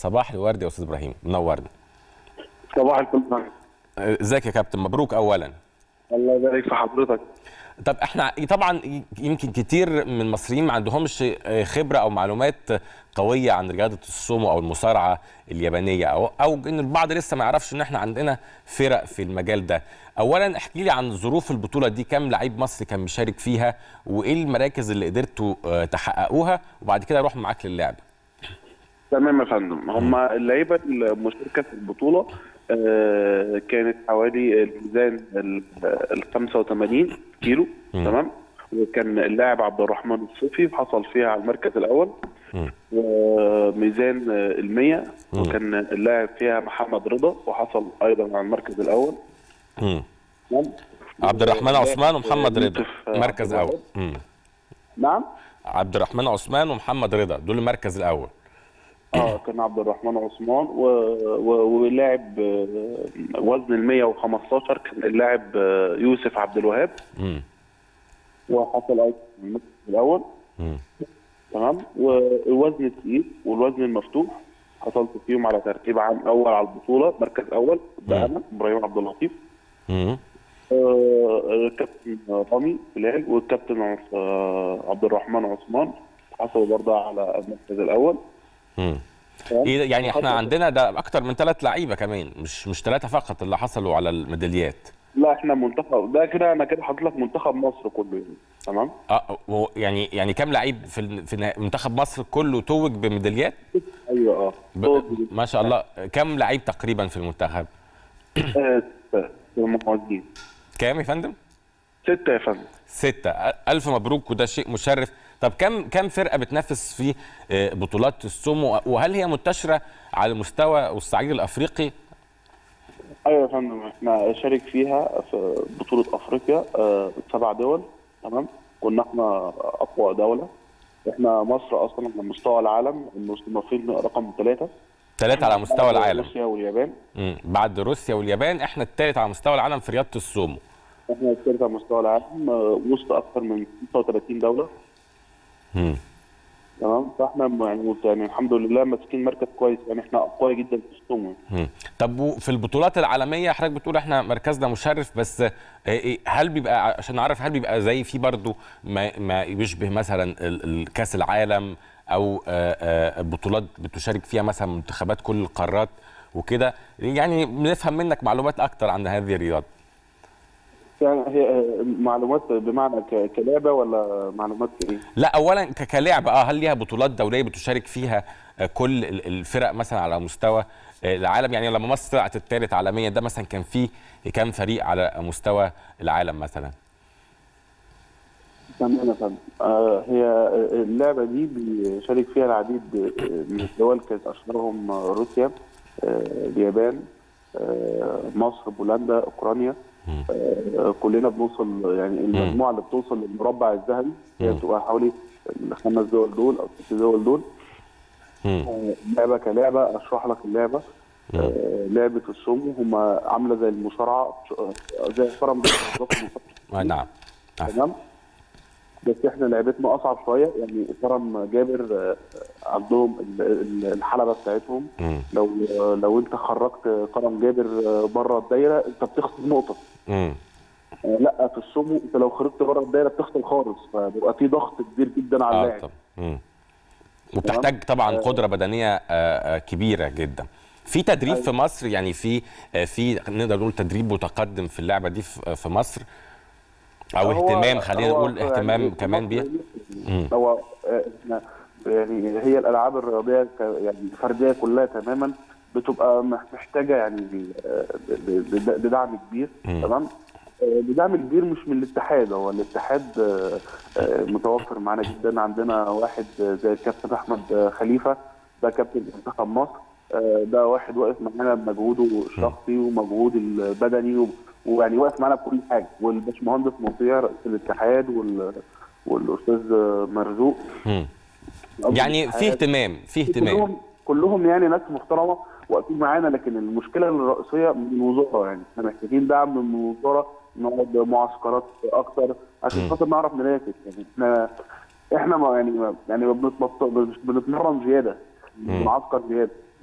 صباح الورد يا استاذ ابراهيم منورنا صباح الفل آه، ازيك يا كابتن مبروك اولا الله يبارك في حضرتك طب احنا طبعا يمكن كتير من المصريين ما عندهمش خبره او معلومات قويه عن رياضه السومو او المصارعه اليابانيه او او ان البعض لسه ما يعرفش ان احنا عندنا فرق في المجال ده. اولا احكي لي عن ظروف البطوله دي كام لعيب مصري كان مشارك فيها وايه المراكز اللي قدرتوا آه، تحققوها وبعد كده اروح معاك للعبه. تمام يا فندم هم اللعيبه المشاركه في البطوله آه، كانت حوالي الميزان ال ال 85 كيلو تمام وكان اللاعب عبد الرحمن الصوفي حصل فيها على المركز الاول مم. وميزان ال 100 وكان اللاعب فيها محمد رضا وحصل ايضا على المركز الاول مم. تمام عبد الرحمن عثمان ومحمد رضا يوسف مركز عبد اول. الوهاب. مم. نعم عبد الرحمن عثمان ومحمد رضا دول المركز الاول. اه كان عبد الرحمن عثمان و... و... ولاعب آه، وزن ال 115 كان اللاعب آه، يوسف عبد الوهاب مم. وحصل ايضا في المركز الاول مم. تمام والوزن الثقيل والوزن المفتوح حصلت فيهم على ترتيب عام اول على البطوله مركز اول ده انا ابراهيم عبد اللطيف مم. آه، الكابتن رامي بلال والكابتن عث- آه، عبد الرحمن عثمان حصلوا برضه على المركز الاول مم. تمام؟ إيه ده؟ يعني احنا وحصل- عندنا ده اكتر من ثلاث لعيبه كمان مش مش ثلاثه فقط اللي حصلوا على الميداليات لا احنا منتخب ده كده انا كده حاطط لك منتخب مصر كله يعني تمام اه هو يعني يعني كام لعيب في ال- في نها- منتخب مصر كله توج بميداليات ايوه اه ب... ما شاء الله كام لعيب تقريبا في المنتخب آه، ستة المعوزين كام يا فندم ستة يا فندم ستة أ- ألف مبروك وده شيء مشرف طب كم كم فرقة بتنافس في آه، بطولات السومو وهل هي منتشرة على مستوى الصعيد الأفريقي ايوه يا فندم احنا شارك فيها في بطولة افريقيا آه، سبع دول تمام كنا احنا اقوى دولة احنا مصر اصلا على مستوى العالم المصنفين رقم ثلاثة ثلاثة على مستوى العالم روسيا واليابان مم. بعد روسيا واليابان احنا الثالث على مستوى العالم في رياضة السومو احنا الثالث على مستوى العالم آه، وسط اكثر من 36 دولة مم. تمام فاحنا يعني يعني الحمد لله ماسكين مركز كويس يعني احنا اقوياء جدا في السومو مم. طب و- في البطولات العالميه حضرتك بتقول احنا مركزنا مشرف بس آه، إيه، هل بيبقى عشان نعرف هل بيبقى زي في برضو ما, ما يشبه مثلا ال- ال- كاس العالم او آه، آه، بطولات بتشارك فيها مثلا منتخبات كل القارات وكده يعني بنفهم منك معلومات اكتر عن هذه الرياضه يعني هي آه، معلومات بمعنى ك- كلعبه ولا معلومات ايه؟ لا اولا ك- كلعبه اه هل ليها بطولات دوليه بتشارك فيها آه، كل ال- الفرق مثلا على مستوى آه، العالم يعني لما مصر طلعت الثالث عالميا ده مثلا كان فيه كام فريق على مستوى العالم مثلا تمام يا فندم آه، هي آه، اللعبه دي بيشارك فيها العديد آه، من الدول كانت اشهرهم آه، روسيا آه، اليابان آه، مصر بولندا اوكرانيا آه، كلنا بنوصل يعني المجموعه اللي بتوصل للمربع الذهبي هي بتبقى حوالي الخمس دول دول او ست دول دول مم. آه، اللعبه كلعبه اشرح لك اللعبه آه، لعبه السومو هم عامله زي المصارعه آه، زي فرم بالظبط المصارعة. آه نعم آه. تمام بس احنا لعبتنا اصعب شويه يعني فرم جابر آه، عندهم ال- ال- الحلبه بتاعتهم مم. لو آه، لو انت خرجت كرم جابر آه، بره الدايره انت بتخسر نقطه مم. آه، لا في السومو انت لو خرجت بره الدايره بتخسر خالص فبيبقى في ضغط كبير جدا على اه اللاعب طب مم. وبتحتاج طبعا قدره بدنيه آه، آه، كبيره جدا في تدريب في مصر يعني في آه، في نقدر نقول تدريب متقدم في اللعبه دي في في مصر او هو- اهتمام خلينا هو نقول اهتمام يعني كمان بيها مم. هو آه، احنا يعني هي الالعاب الرياضيه ك- يعني الفرديه كلها تماما بتبقى مح- محتاجه يعني آه، ل- ل- لدعم كبير مم. تمام آه، لدعم كبير مش من الاتحاد هو الاتحاد آه، آه، متوفر معانا جدا عندنا واحد آه، زي الكابتن احمد آه، خليفه ده كابتن منتخب مصر آه، ده واحد واقف معانا بمجهوده الشخصي ومجهود البدني و- ويعني واقف معانا بكل حاجه والباشمهندس مطيع رئيس الاتحاد وال والاستاذ آه، مرزوق مم. أبو يعني في الاتحاد. اهتمام في اهتمام كلهم كلهم يعني ناس محترمه واقفين معانا لكن المشكله الرئيسيه من الوزاره يعني احنا محتاجين دعم من الوزاره نقعد معسكرات اكتر عشان خاطر نعرف ننافس يعني احنا احنا ما يعني ما يعني ما بنتمط- مش بنتمرن زياده مم. بنعسكر زياده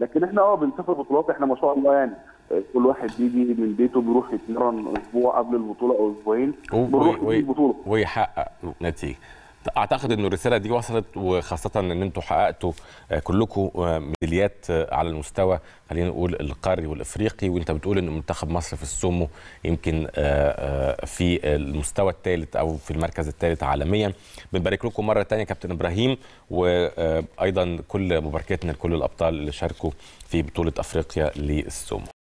لكن احنا اه بنسافر بطولات احنا ما شاء الله يعني آه، كل واحد بيجي من بيته بيروح يتمرن اسبوع قبل البطوله او اسبوعين و- بنروح و- نجيب البطوله ويحقق نتيجه اعتقد ان الرساله دي وصلت وخاصه ان انتم حققتوا آه، كلكم آه، ميداليات آه، على المستوى خلينا نقول القاري والافريقي وانت بتقول ان منتخب مصر في السومو يمكن آه، آه، في المستوى الثالث او في المركز الثالث عالميا بنبارك لكم مره ثانيه كابتن ابراهيم وايضا كل مباركاتنا لكل الابطال اللي شاركوا في بطوله افريقيا للسومو